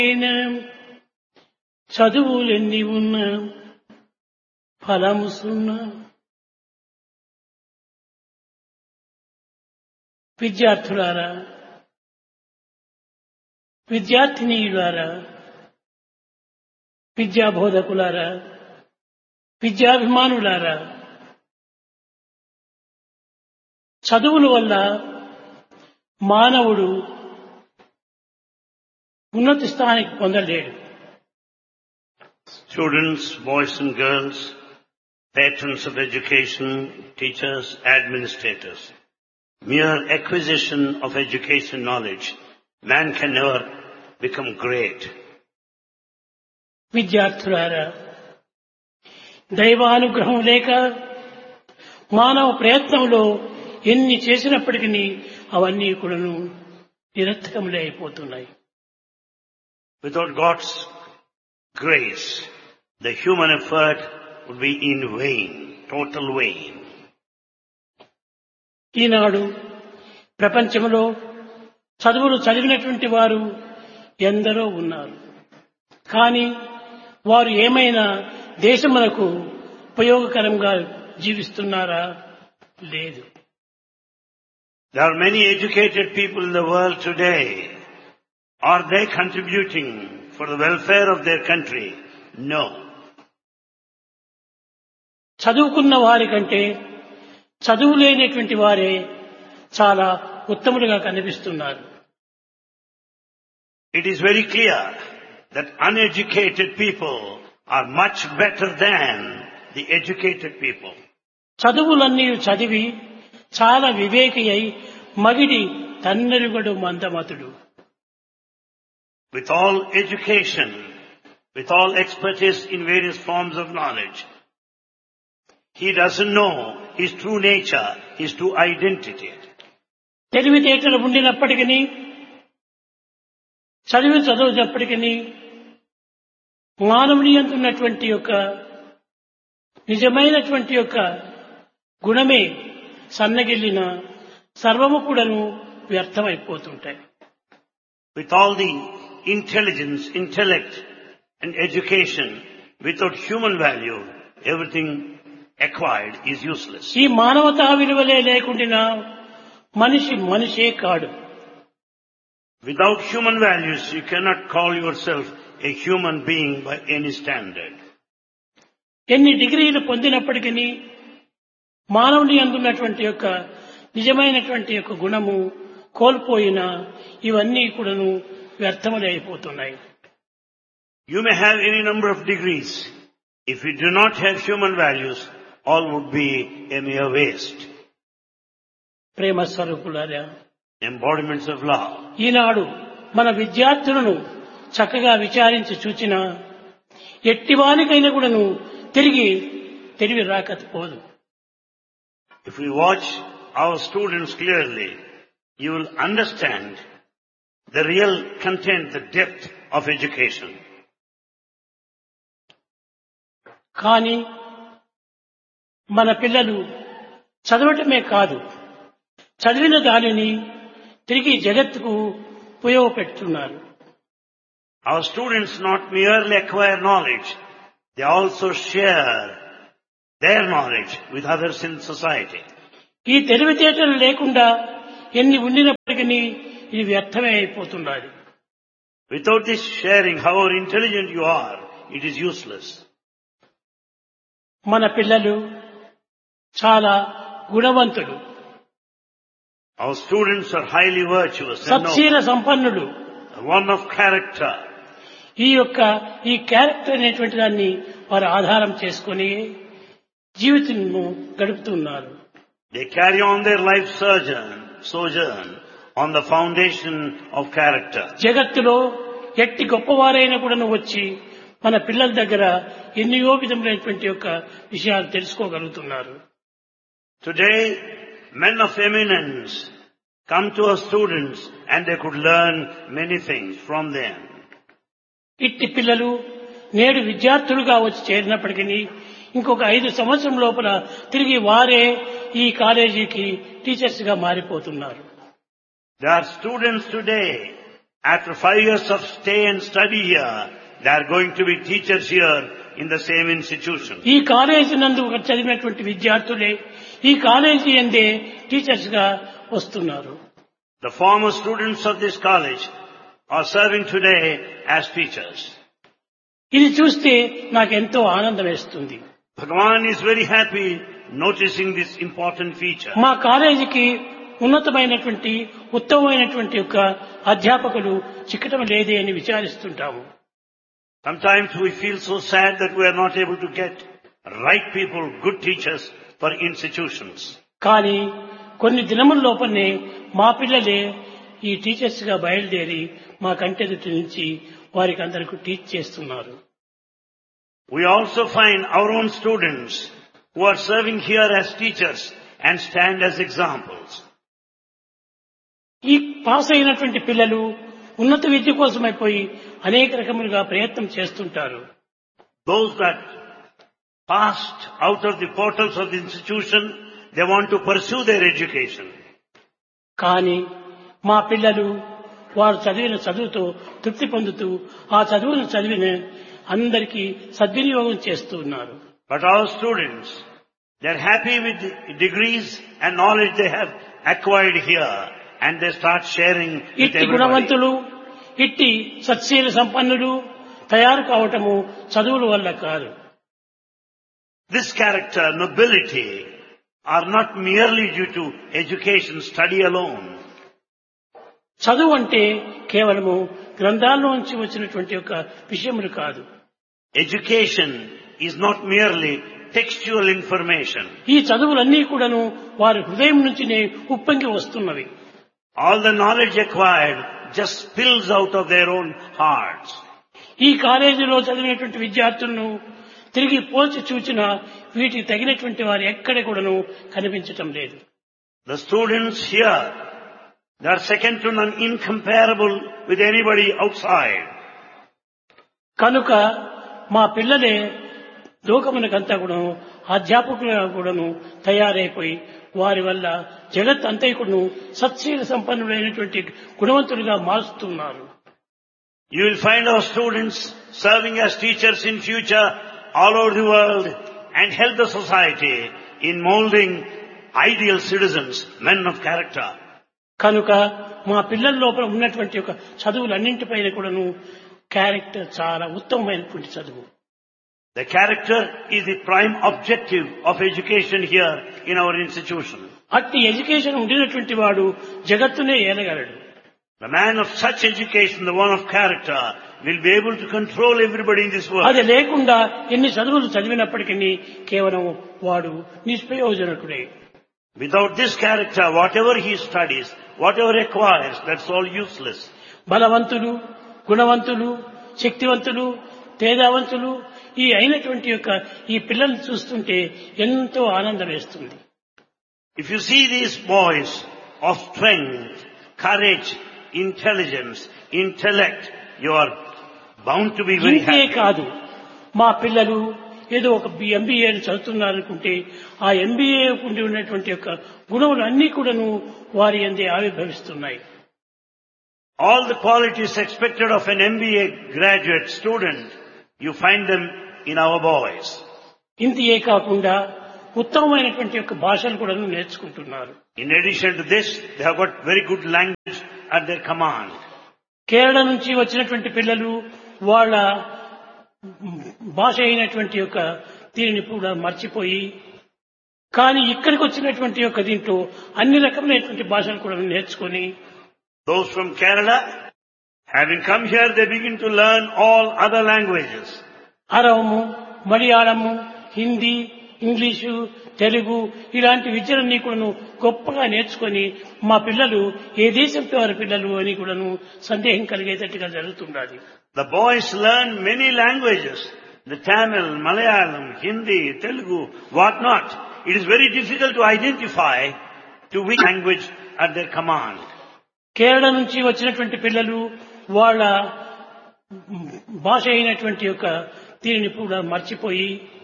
అయినా చదువులెన్ని ఉన్నా ఫలము సున్నా విద్యార్థులారా విద్యార్థినీయులారా విద్యా బోధకులారా విద్యాభిమానులారా చదువుల వల్ల మానవుడు ఉన్నత స్థానానికి పొందలేడు Students, boys and girls, patrons of education, teachers, administrators. Mere acquisition of education knowledge, man can never become great. విద్యార్థులారా దైవానుగ్రహం లేక మానవ ప్రయత్నంలో ఎన్ని చేసినప్పటికీ అవన్నీ కూడాను నిరర్థకములే అయిపోతున్నాయి Without God's grace, the human effort would be in vain, total vain. ఈనాడు ప్రపంచంలో చదువులు చదివినటువంటి వారు ఎందరో ఉన్నారు కానీ వారు ఏమైనా దేశములకు ఉపయోగకరంగా జీవిస్తున్నారా లేదు There are many educated people in the world today. Are they contributing for the welfare of their country? No. చదువుకున్న వారి కంటే చదువు లేనటువంటి వారే చాలా ఉత్తములుగా కనిపిస్తున్నారు It is very clear that uneducated people are much better than the educated people. చదువులన్నీ చదివి చాలా వివేకి అయి మగిడి తన్నెరుగడు మందమతుడు With all education, with all expertise in various forms of knowledge, he doesn't know his true nature, his true identity. తెలివితేటలు ఉండినప్పటికీ చదివి చదువునప్పటికీ మానవుని ఉన్నటువంటి యొక్క నిజమైనటువంటి యొక్క గుణమే సన్నగిల్లిన సర్వము కూడాను వ్యర్థమైపోతుంటాయి With all the intelligence, intellect and education, without human value, everything acquired is useless. ఈ మానవతా విలువలే లేకుండా మనిషి మనిషే కాడు Without human values, you cannot call yourself a human being by any standard. ఎన్ని డిగ్రీలు పొందినప్పటికీ మానవుని అందున్నటువంటి యొక్క నిజమైనటువంటి యొక్క గుణము కోల్పోయిన ఇవన్నీ కూడాను వ్యర్థములే అయిపోతున్నాయి You may have any number of degrees. If you do not have human values, all would be a mere waste. ప్రేమ స్వరూపులారా Embodiments of love. ఈనాడు మన విద్యార్థులను చక్కగా విచారించి చూచిన ఎట్టివానికైనా కూడాను తిరిగి తెలివి రాకపోదు If we watch our students clearly, you will understand the real content, the depth of education. కానీ మన పిల్లలు చదవటమే కాదు చదివిన దానిని తిరిగి జగత్తుకు ఉపయోగపెడుతున్నారు Our students not merely acquire knowledge, they also share their knowledge with others in society. ఈ తెలివితేటలు లేకుండా ఎన్ని ఉండినప్పటికీ ఇది వ్యర్థమే అయిపోతున్నది Without this sharing, however intelligent you are, it is useless. మన పిల్లలు చాలా గుణవంతులు Our students are highly virtuous and సత్శీల సంపన్నులు noble, one of character. ఈ యొక్క ఈ క్యారెక్టర్ అనేటువంటి దాన్ని వారు ఆధారం చేసుకొని జీవితంను గడుపుతున్నారు They carry on their life sojourn, sojourn on the foundation of character. జగత్తులో ఎట్టి గొప్పవారైనా కూడా వచ్చి మన పిల్లల దగ్గర ఎన్నో విధములైనటువంటి యొక్క విషయాలు తెలుసుకోగలుగుతున్నారు Today, men of eminence come to our students and they could learn many things from them. ఇట్టి పిల్లలు నేడు విద్యార్థులుగా వచ్చి చేరినప్పటికీ ఇంకొక ఐదు సంవత్సరం లోపల తిరిగి వారే ఈ కాలేజీకి టీచర్స్ గా మారిపోతున్నారు There are students today After five years of stay and study here, they are going to be teachers here in the same institution. ఈ కాలేజీ నందు చదివినటువంటి విద్యార్థులే ఈ కాలేజీ అందే టీచర్స్ గా వస్తున్నారు The former students of this college are serving today as teachers. ఇది చూస్తే నాకు ఎంతో ఆనందం వేస్తుంది Bhagavan is very happy noticing this important feature. మా కాలేజీకి ఉన్నతమైనటువంటి ఉత్తమమైనటువంటి యొక్క అధ్యాపకులు చిక్కటం లేదే అని విచారిస్తుంటాము Sometimes we feel so sad that we are not able to get right people, good teachers for institutions. కానీ కొన్ని దినముల లోపలనే మా పిల్లలే ఈ టీచర్స్ గా బయలుదేరి మా కంటెదుటి నుంచి వారికి అందరికి టీచ్ చేస్తున్నారు We also find our own students who are serving here as teachers and stand as examples. ఈ పాస్ అయినటువంటి పిల్లలు ఉన్నత విద్య కోసమైపోయి అనేక రకములుగా ప్రయత్నం చేస్తుంటారు Those that passed out of the portals of the institution, they want to pursue their education. కానీ మా పిల్లలు వారు చదివిన చదువుతో తృప్తి పొందుతూ ఆ చదువును చదివిన అందరికీ సద్వినియోగం చేస్తూ ఉన్నారు But our students, they're happy with the degrees and knowledge they have acquired here and they start sharing with ఇట్టి everybody. గుణవంతులు ఇట్టి సత్శీల సంపన్నులు తయారు కావటము చదువుల వల్ల కాదు This character, nobility, are not merely due to education, study alone. చదువు అంటే కేవలము గ్రంథాల్లోంచి వచ్చినటువంటి యొక్క విషయములు కాదు Education is not merely textual information. ఈ చదువులన్నీ కూడాను వారి హృదయం నుంచినే ఉప్పొంగి వస్తున్నవి All the knowledge acquired just spills out of their own hearts. ఈ కాలేజీలో చదివినటువంటి విద్యార్థులను తిరిగి పోల్చి చూచినా వీటికి తగినటువంటి వారు ఎక్కడ కూడాను కనిపించటం లేదు The students here, they are second to none, incomparable with anybody outside. కనుక మా పిల్లలే లోకమునకంతా కూడాను అధ్యాపకులుగా కూడాను తయారైపోయి వారి వల్ల జగత్ అంతైకుడును సత్శీల సంపన్నులైనటువంటి గుణవంతులుగా మారుస్తున్నారు You will find our students serving as teachers in future all over the world and help the society in molding ideal citizens, men of character. కనుక మా పిల్లల లోపల ఉన్నటువంటి ఒక చదువులన్నింటిపైన కూడాను క్యారెక్టర్ చాలా ఉత్తమమైనటువంటి చదువు The character is the prime objective of education here in our institution. అట్టి ఎడ్యుకేషన్ ఉండినటువంటి వాడు జగత్తునే ఏలగలడు The man of such education, the one of character, will be able to control everybody in this world. అది లేకుండా ఎన్ని చదువులు చదివినప్పటికీ కేవలం వాడు నిష్ప్రయోజనకుడే Without this character, whatever he studies, whatever acquires, that's all useless. బలవంతులు గుణవంతులు శక్తివంతులు తేజావంతులు ఈ అయినటువంటి యొక్క ఈ పిల్లల్ని చూస్తుంటే ఎంతో ఆనందం వేస్తుంది If you see these boys of strength, courage, intelligence, intellect, you are bound to be very ఇంతే happy. కాదు మా పిల్లలు ఏదో ఒక ఎంబీఏ చదువుతున్నారనుకుంటే ఆ ఎంబీఏ ఉండి ఉన్నటువంటి యొక్క గుణములు అన్నీ కూడాను వారి అందే ఆవిర్భవిస్తున్నాయి All the qualities expected of an MBA graduate student, you find them in our boys. ఇంతియే కాకుండా ఉత్తమమైనటువంటి యొక్క భాషలు కూడా నేర్చుకుంటున్నారు In addition to this, they have got very good language at their command. Kerala నుంచి వచ్చినటువంటి పిల్లలు వాళ్ళ భాష అయినటువంటి యొక్క దీనిని కూడా మర్చిపోయి కానీ ఇక్కడికి వచ్చినటువంటి యొక్క దీంట్లో అన్ని రకమైనటువంటి భాషలు కూడా నేర్చుకొని Those from Kerala, having come here, they begin to learn all other languages. అరవము మలయాళము హిందీ ఇంగ్లీషు తెలుగు ఇలాంటి విద్యలన్నీ కూడాను గొప్పగా నేర్చుకొని మా పిల్లలు ఏ దేశం వారి పిల్లలు అని కూడాను సందేహం కలిగేటట్టుగా జరుగుతుండాలి The boys learn many languages. The Tamil, Malayalam, Hindi, Telugu, what not. It is very difficult to identify to which language at their command. Kerala నుంచి వచ్చినటువంటి పిల్లలు వాళ్ళ భాష అయినటువంటి యొక్క దీనిని కూడా మర్చిపోయి